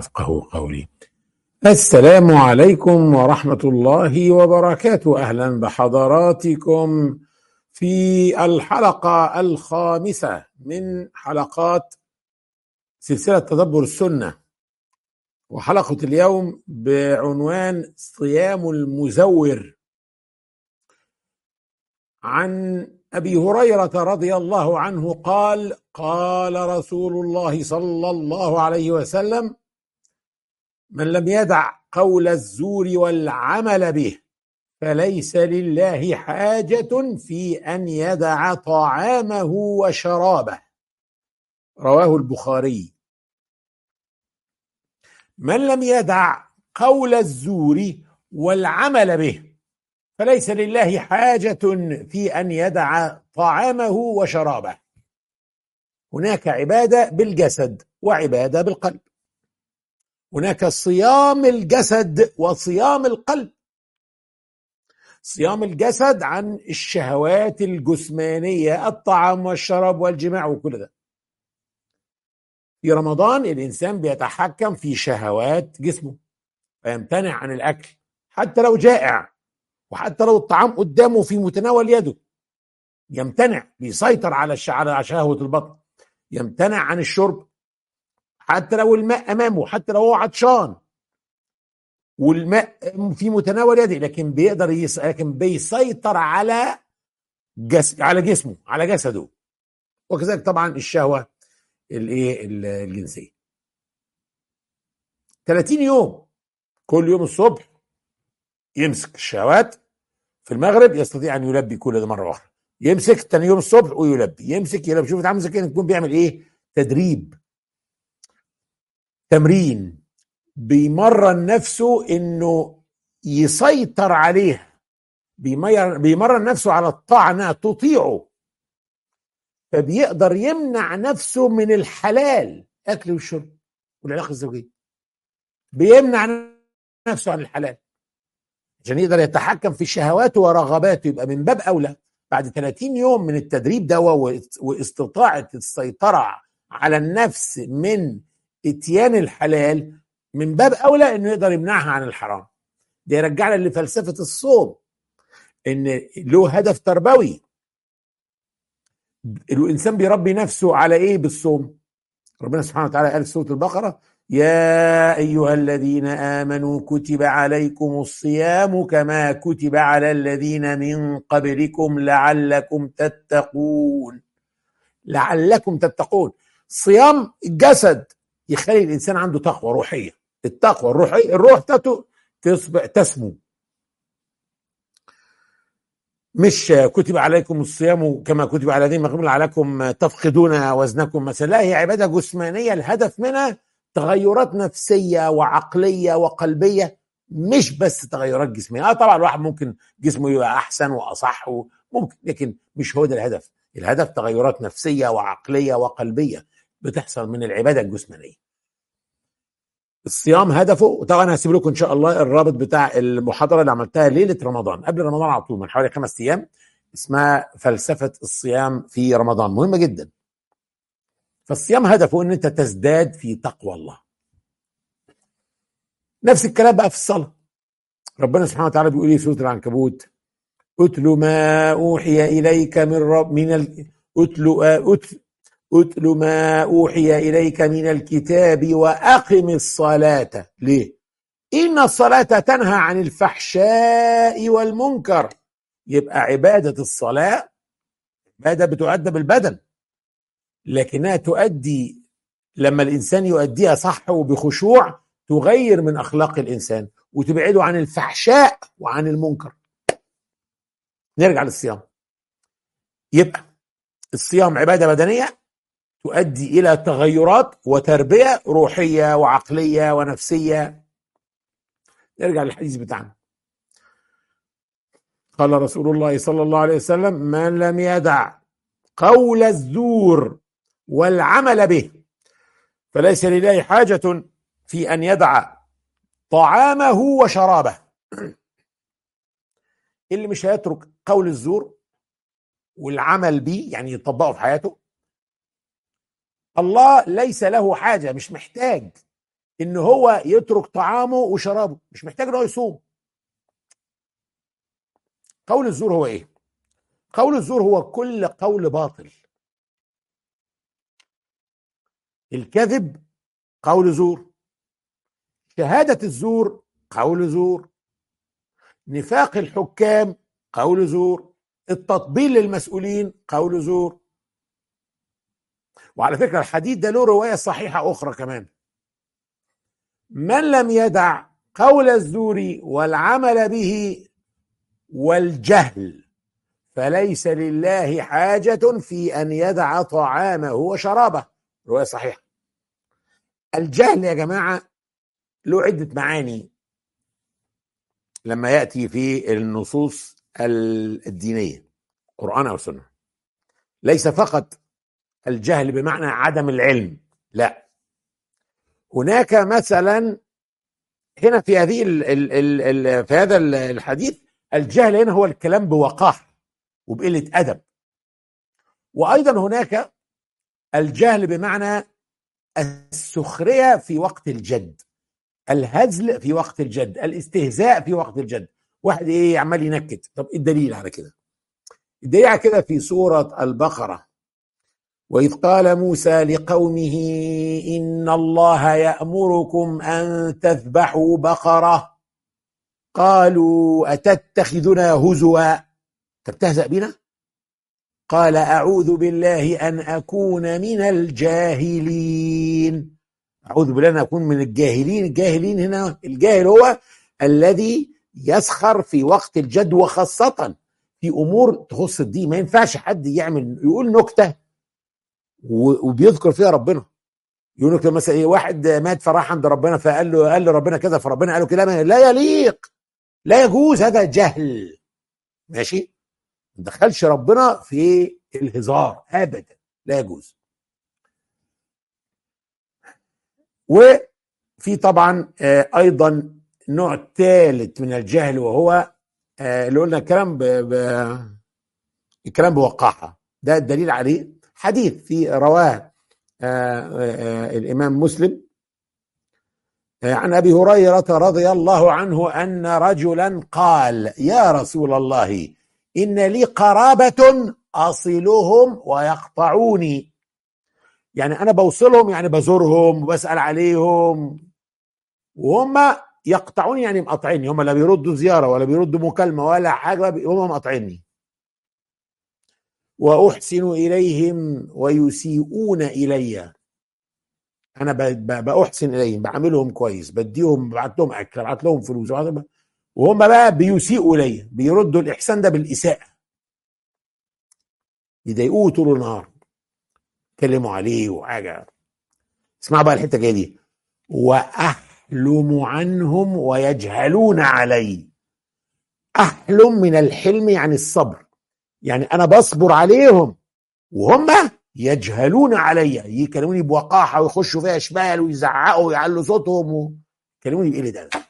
يفقه قولي السلام عليكم ورحمة الله وبركاته أهلا بحضراتكم في الحلقة الخامسة من حلقات سلسلة تدبر السنة وحلقة اليوم بعنوان صيام المزور عن ابي هريره رضي الله عنه قال قال رسول الله صلى الله عليه وسلم من لم يدع قول الزور والعمل به فليس لله حاجه في ان يدع طعامه وشرابه رواه البخاري من لم يدع قول الزور والعمل به فليس لله حاجة في أن يدع طعامه وشرابه هناك عبادة بالجسد وعبادة بالقلب هناك صيام الجسد وصيام القلب صيام الجسد عن الشهوات الجسمانية الطعام والشراب والجماع وكل ده في رمضان الإنسان بيتحكم في شهوات جسمه فيمتنع عن الأكل حتى لو جائع وحتى لو الطعام قدامه في متناول يده يمتنع بيسيطر على على شهوة البطن يمتنع عن الشرب حتى لو الماء أمامه حتى لو هو عطشان والماء في متناول يده لكن بيقدر يس... لكن بيسيطر على جس... على جسمه على جسده وكذلك طبعا الشهوة الايه الجنسية 30 يوم كل يوم الصبح يمسك الشهوات في المغرب يستطيع ان يلبي كل ده مره واحده يمسك ثاني يوم الصبح ويلبي يمسك يلبي شوف عامل زي كده يكون بيعمل ايه تدريب تمرين بيمرن نفسه انه يسيطر عليها بيمرن نفسه على الطاعه انها تطيعه فبيقدر يمنع نفسه من الحلال اكل والشرب والعلاقه الزوجيه بيمنع نفسه عن الحلال عشان يقدر يتحكم في شهواته ورغباته يبقى من باب اولى بعد 30 يوم من التدريب ده واستطاعه السيطره على النفس من اتيان الحلال من باب اولى انه يقدر يمنعها عن الحرام ده يرجعنا لفلسفه الصوم ان له هدف تربوي الانسان بيربي نفسه على ايه بالصوم ربنا سبحانه وتعالى قال في سوره البقره يا ايها الذين امنوا كتب عليكم الصيام كما كتب على الذين من قبلكم لعلكم تتقون لعلكم تتقون صيام الجسد يخلي الانسان عنده تقوى روحيه التقوى الروحيه الروح تاته تسمو مش كتب عليكم الصيام كما كتب على الذين من قبلكم لعلكم تفقدون وزنكم مثلا لا هي عباده جسمانيه الهدف منها تغيرات نفسيه وعقليه وقلبيه مش بس تغيرات جسميه اه طبعا الواحد ممكن جسمه يبقى احسن واصح ممكن لكن مش هو ده الهدف الهدف تغيرات نفسيه وعقليه وقلبيه بتحصل من العباده الجسمانيه الصيام هدفه وطبعا هسيب لكم ان شاء الله الرابط بتاع المحاضره اللي عملتها ليله رمضان قبل رمضان على طول من حوالي خمس ايام اسمها فلسفه الصيام في رمضان مهمه جدا فالصيام هدفه ان انت تزداد في تقوى الله نفس الكلام بقى في الصلاه ربنا سبحانه وتعالى بيقول ايه في سوره العنكبوت اتل ما اوحي اليك من رب من ال... اتل اتل اتل ما اوحي اليك من الكتاب واقم الصلاه ليه ان الصلاه تنهى عن الفحشاء والمنكر يبقى عباده الصلاه عباده بتؤدى بالبدن لكنها تؤدي لما الانسان يؤديها صح وبخشوع تغير من اخلاق الانسان وتبعده عن الفحشاء وعن المنكر نرجع للصيام يبقى الصيام عباده بدنيه تؤدي الى تغيرات وتربيه روحيه وعقليه ونفسيه نرجع للحديث بتاعنا قال رسول الله صلى الله عليه وسلم من لم يدع قول الزور والعمل به فليس لله حاجة في أن يدع طعامه وشرابه اللي مش هيترك قول الزور والعمل به يعني يطبقه في حياته الله ليس له حاجة مش محتاج ان هو يترك طعامه وشرابه مش محتاج ان هو يصوم قول الزور هو ايه قول الزور هو كل قول باطل الكذب قول زور شهادة الزور قول زور نفاق الحكام قول زور التطبيل للمسؤولين قول زور وعلى فكرة الحديث ده له رواية صحيحة أخرى كمان من لم يدع قول الزور والعمل به والجهل فليس لله حاجة في أن يدع طعامه وشرابه رواية صحيحة الجهل يا جماعة له عدة معاني لما يأتي في النصوص الدينية قرآن أو سنة ليس فقط الجهل بمعنى عدم العلم لا هناك مثلا هنا في هذه ال ال ال في هذا الحديث الجهل هنا هو الكلام بوقاحه وبقله ادب وايضا هناك الجهل بمعنى السخريه في وقت الجد الهزل في وقت الجد الاستهزاء في وقت الجد واحد ايه عمال ينكت طب ايه الدليل على كده الدليل على كده في سوره البقره واذ قال موسى لقومه ان الله يامركم ان تذبحوا بقره قالوا اتتخذنا هزوا تبتهزأ بنا قال اعوذ بالله ان اكون من الجاهلين اعوذ بالله ان اكون من الجاهلين الجاهلين هنا الجاهل هو الذي يسخر في وقت الجد وخاصه في امور تخص الدين ما ينفعش حد يعمل يقول نكته وبيذكر فيها ربنا يقول لك مثلا ايه واحد مات فراح عند ربنا فقال له قال له ربنا كذا فربنا قال له كلام لا يليق لا يجوز هذا جهل ماشي ما دخلش ربنا في الهزار ابدا لا يجوز وفي طبعا ايضا نوع ثالث من الجهل وهو اللي قلنا الكلام ب... ب... الكلام بوقاحه ده الدليل عليه حديث في رواه الامام مسلم عن ابي هريره رضي الله عنه ان رجلا قال يا رسول الله ان لي قرابه اصلهم ويقطعوني يعني انا بوصلهم يعني بزورهم وبسال عليهم وهم يقطعوني يعني مقاطعيني هم لا بيردوا زياره ولا بيردوا مكالمه ولا حاجه هم مقاطعيني واحسن اليهم ويسيئون الي انا باحسن اليهم بعاملهم كويس بديهم ببعت لهم اكل ببعت لهم فلوس وهم بقى بيسيئوا الي بيردوا الاحسان ده بالاساءه يضايقوه طول النهار يتكلموا عليه وحاجه اسمع بقى الحته الجايه دي واحلم عنهم ويجهلون علي احلم من الحلم يعني الصبر يعني انا بصبر عليهم وهم يجهلون علي يكلموني بوقاحه ويخشوا فيها شمال ويزعقوا ويعلوا صوتهم يكلموني بقله ادب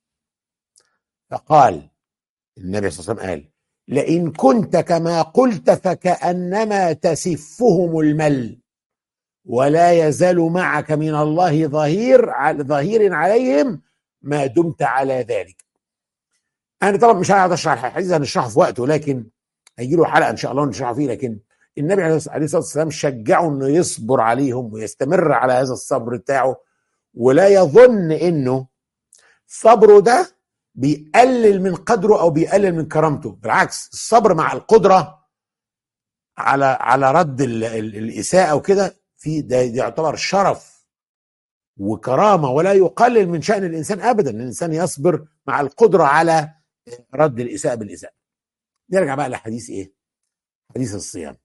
فقال النبي صلى الله عليه وسلم قال لئن كنت كما قلت فكانما تسفهم المل ولا يزال معك من الله ظهير ظهير عليهم ما دمت على ذلك انا طبعا مش هقعد اشرح الحديث هنشرحه في وقته لكن هيجي له حلقه ان شاء الله نشرح فيه لكن النبي عليه الصلاه والسلام شجعه انه يصبر عليهم ويستمر على هذا الصبر بتاعه ولا يظن انه صبره ده بيقلل من قدره او بيقلل من كرامته بالعكس الصبر مع القدره على على رد ال ال الاساءه وكده في ده يعتبر شرف وكرامه ولا يقلل من شان الانسان ابدا الانسان يصبر مع القدره على رد الاساءه بالاساءه نرجع بقى لحديث ايه حديث الصيام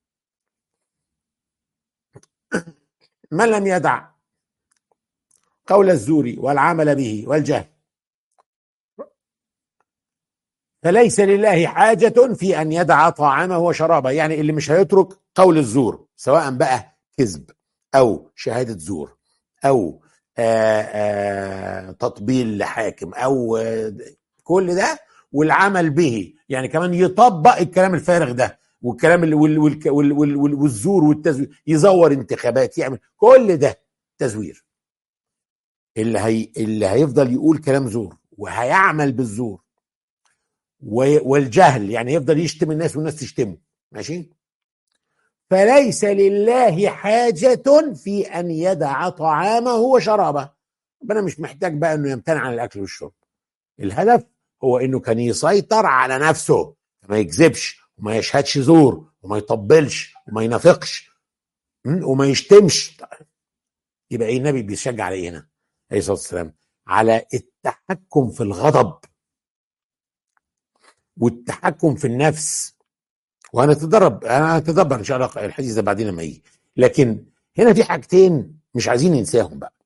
من لم يدع قول الزور والعمل به والجهل فليس لله حاجة في أن يدع طعامه وشرابه يعني اللي مش هيترك قول الزور سواء بقى كذب أو شهادة زور أو آآ آآ تطبيل لحاكم أو كل ده والعمل به يعني كمان يطبق الكلام الفارغ ده والكلام وال وال وال وال وال والزور والتزوير يزور انتخابات يعمل كل ده تزوير اللي هي اللي هيفضل يقول كلام زور وهيعمل بالزور والجهل يعني يفضل يشتم الناس والناس تشتمه ماشي فليس لله حاجة في أن يدع طعامه وشرابه ربنا مش محتاج بقى أنه يمتنع عن الأكل والشرب الهدف هو أنه كان يسيطر على نفسه ما يكذبش وما يشهدش زور وما يطبلش وما ينافقش وما يشتمش يبقى ايه النبي بيشجع على ايه هنا عليه الصلاه والسلام على التحكم في الغضب والتحكم في النفس وهنتدرب انا هتدبر ان شاء الله الحديث ده بعدين لما يجي لكن هنا في حاجتين مش عايزين ننساهم بقى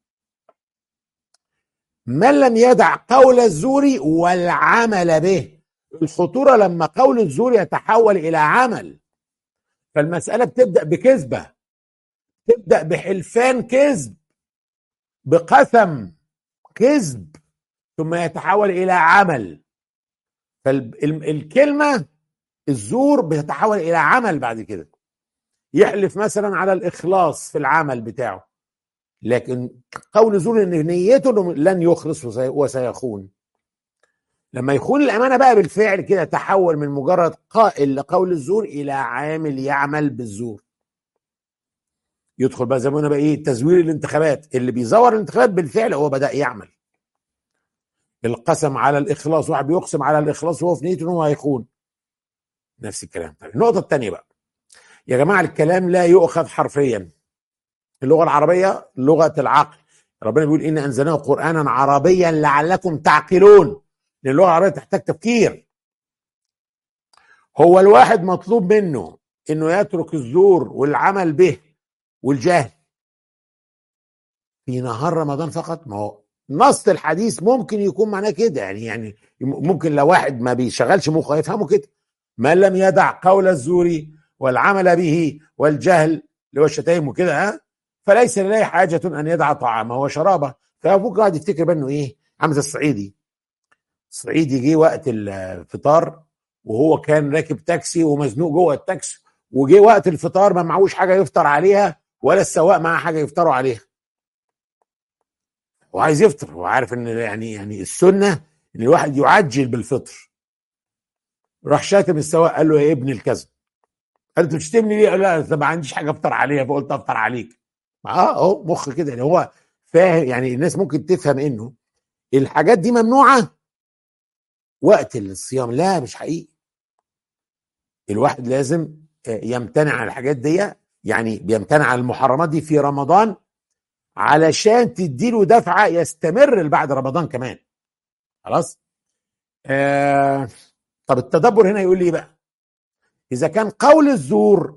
من لم يدع قول الزور والعمل به الخطورة لما قول الزور يتحول إلى عمل فالمسألة بتبدأ بكذبة تبدأ بحلفان كذب بقسم كذب ثم يتحول إلى عمل فالكلمة الزور بتتحول إلى عمل بعد كده يحلف مثلا على الإخلاص في العمل بتاعه لكن قول زور ان نيته لن يخلص وسيخون لما يخون الامانه بقى بالفعل كده تحول من مجرد قائل لقول الزور الى عامل يعمل بالزور يدخل بقى زي ما قلنا بقى ايه تزوير الانتخابات اللي بيزور الانتخابات بالفعل هو بدا يعمل القسم على الاخلاص واحد بيقسم على الاخلاص وهو في نيته ان هو هيخون نفس الكلام طيب النقطه الثانيه بقى يا جماعه الكلام لا يؤخذ حرفيا اللغه العربيه لغه العقل ربنا بيقول ان انزلناه قرانا عربيا لعلكم تعقلون لان اللغه العربيه تحتاج تفكير هو الواحد مطلوب منه انه يترك الزور والعمل به والجهل في نهار رمضان فقط ما هو نص الحديث ممكن يكون معناه كده يعني يعني ممكن لو واحد ما بيشغلش مخه يفهمه كده من لم يدع قول الزور والعمل به والجهل اللي هو الشتايم وكده ها فليس لله حاجة أن يدع طعامه وشرابه فأبوك قاعد يفتكر بأنه إيه عامل الصعيدي الصعيدي جه وقت الفطار وهو كان راكب تاكسي ومزنوق جوه التاكسي وجه وقت الفطار ما معهوش حاجه يفطر عليها ولا السواق معاه حاجه يفطروا عليها وعايز يفطر وعارف ان يعني يعني السنه ان الواحد يعجل بالفطر راح شاتم السواق قال له يا ابن الكذب قال انت بتشتمني ليه؟ قال لا ما عنديش حاجه افطر عليها فقلت افطر عليك اه اهو مخ كده يعني هو فاهم يعني الناس ممكن تفهم انه الحاجات دي ممنوعه وقت الصيام لا مش حقيقي الواحد لازم يمتنع عن الحاجات دي يعني بيمتنع عن المحرمات دي في رمضان علشان تديله دفعه يستمر بعد رمضان كمان خلاص آه طب التدبر هنا يقول لي بقى اذا كان قول الزور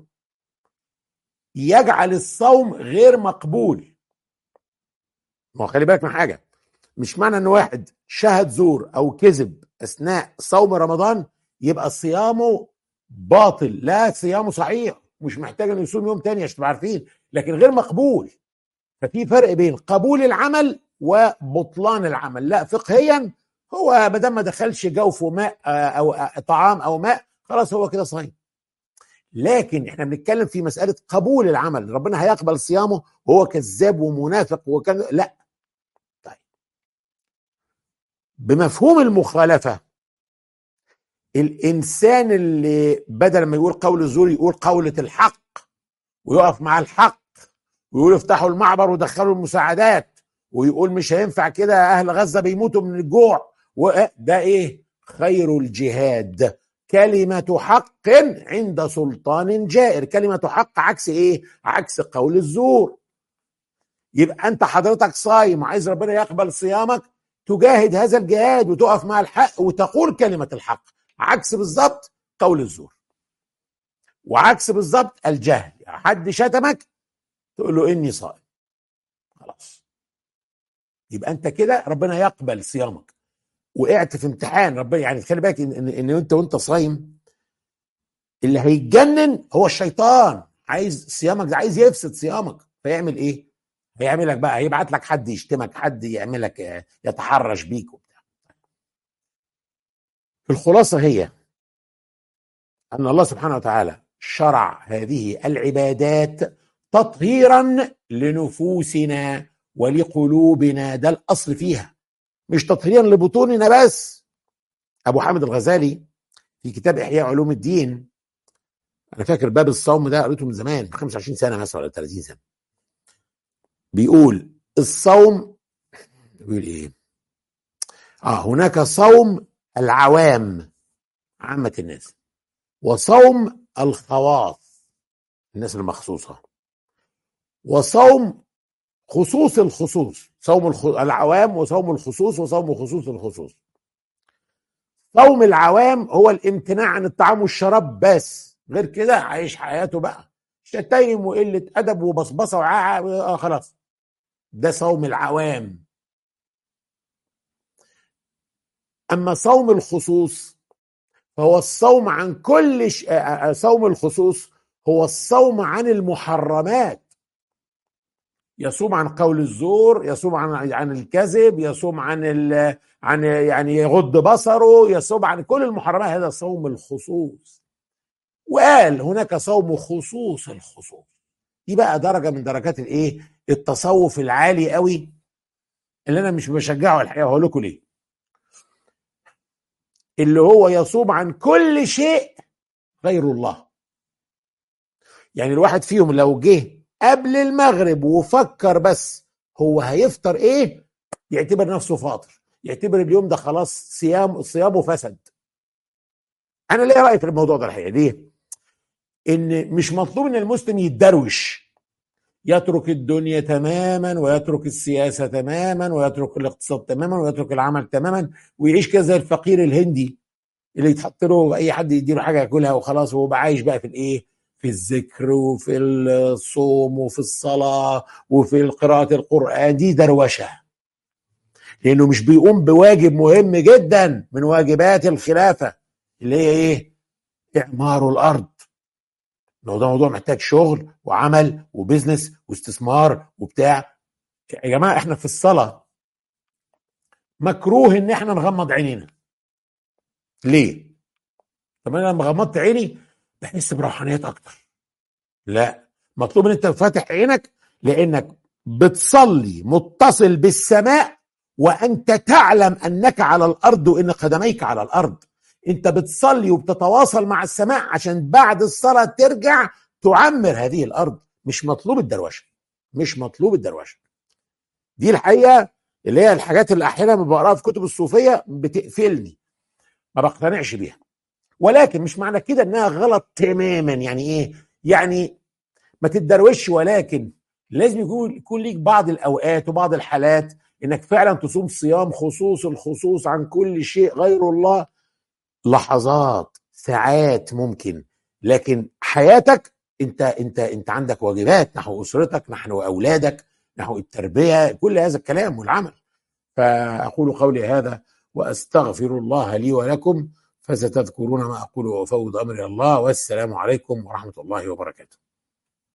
يجعل الصوم غير مقبول ما هو خلي بالك من حاجه مش معنى ان واحد شهد زور او كذب اثناء صوم رمضان يبقى صيامه باطل لا صيامه صحيح مش محتاج انه يصوم يوم تاني عشان تبقوا عارفين لكن غير مقبول ففي فرق بين قبول العمل وبطلان العمل لا فقهيا هو ما دام ما دخلش جوفه ماء او طعام او ماء خلاص هو كده صايم لكن احنا بنتكلم في مساله قبول العمل ربنا هيقبل صيامه وهو كذاب ومنافق وكان لا طيب بمفهوم المخالفه الانسان اللي بدل ما يقول قول الزور يقول قولة الحق ويقف مع الحق ويقول افتحوا المعبر ودخلوا المساعدات ويقول مش هينفع كده اهل غزه بيموتوا من الجوع ده ايه خير الجهاد كلمة حق عند سلطان جائر كلمة حق عكس ايه عكس قول الزور يبقى انت حضرتك صايم وعايز ربنا يقبل صيامك تجاهد هذا الجهاد وتقف مع الحق وتقول كلمة الحق عكس بالظبط قول الزور وعكس بالظبط الجهل حد شتمك تقول له اني صائم خلاص يبقى انت كده ربنا يقبل صيامك وقعت في امتحان ربنا يعني خلي بالك ان, إن, إن انت وانت صايم اللي هيتجنن هو الشيطان عايز صيامك ده عايز يفسد صيامك فيعمل ايه؟ هيعملك بقى هيبعت لك حد يشتمك حد يعملك يتحرش بيك وبتاع الخلاصه هي ان الله سبحانه وتعالى شرع هذه العبادات تطهيرا لنفوسنا ولقلوبنا ده الاصل فيها مش تطهيرا لبطوننا بس ابو حامد الغزالي في كتاب احياء علوم الدين انا فاكر باب الصوم ده قريته من زمان 25 سنه مثلا ولا 30 سنه بيقول الصوم بيقول ايه اه هناك صوم العوام عامه الناس وصوم الخواص الناس المخصوصه وصوم خصوص الخصوص صوم الخ... العوام وصوم الخصوص وصوم خصوص الخصوص صوم العوام هو الامتناع عن الطعام والشراب بس غير كده عايش حياته بقى شتايم وقلة أدب وبصبصة وعاعة آه خلاص ده صوم العوام أما صوم الخصوص فهو الصوم عن كل ش... صوم الخصوص هو الصوم عن المحرمات يصوم عن قول الزور يصوم عن عن الكذب يصوم عن ال... عن يعني يغض بصره يصوم عن كل المحرمات هذا صوم الخصوص وقال هناك صوم خصوص الخصوص دي بقى درجه من درجات الايه التصوف العالي قوي اللي انا مش بشجعه الحقيقه هقول لكم ليه اللي هو يصوم عن كل شيء غير الله يعني الواحد فيهم لو جه قبل المغرب وفكر بس هو هيفطر ايه يعتبر نفسه فاطر يعتبر اليوم ده خلاص صيام صيامه فسد انا ليه رايي في الموضوع ده الحقيقه ليه ان مش مطلوب ان المسلم يتدروش يترك الدنيا تماما ويترك السياسه تماما ويترك الاقتصاد تماما ويترك العمل تماما ويعيش كده زي الفقير الهندي اللي يتحط له اي حد يديله حاجه ياكلها وخلاص وهو عايش بقى في الايه في الذكر وفي الصوم وفي الصلاة وفي قراءة القرآن دي دروشة لأنه مش بيقوم بواجب مهم جدا من واجبات الخلافة اللي هي إيه؟ إعمار الأرض ده موضوع محتاج شغل وعمل وبزنس واستثمار وبتاع يا جماعة احنا في الصلاة مكروه ان احنا نغمض عينينا ليه؟ طب انا لما غمضت عيني بحس بروحانيات اكتر لا مطلوب ان انت فاتح عينك لانك بتصلي متصل بالسماء وانت تعلم انك على الارض وان قدميك على الارض انت بتصلي وبتتواصل مع السماء عشان بعد الصلاه ترجع تعمر هذه الارض مش مطلوب الدروشه مش مطلوب الدروشه دي الحقيقه اللي هي الحاجات اللي احيانا بقراها في كتب الصوفيه بتقفلني ما بقتنعش بيها ولكن مش معنى كده انها غلط تماما يعني ايه يعني ما تتدروش ولكن لازم يكون يكون ليك بعض الاوقات وبعض الحالات انك فعلا تصوم صيام خصوص الخصوص عن كل شيء غير الله لحظات ساعات ممكن لكن حياتك انت انت انت عندك واجبات نحو اسرتك نحو اولادك نحو التربيه كل هذا الكلام والعمل فاقول قولي هذا واستغفر الله لي ولكم فستذكرون ما أقول وأفوض أمري الله والسلام عليكم ورحمة الله وبركاته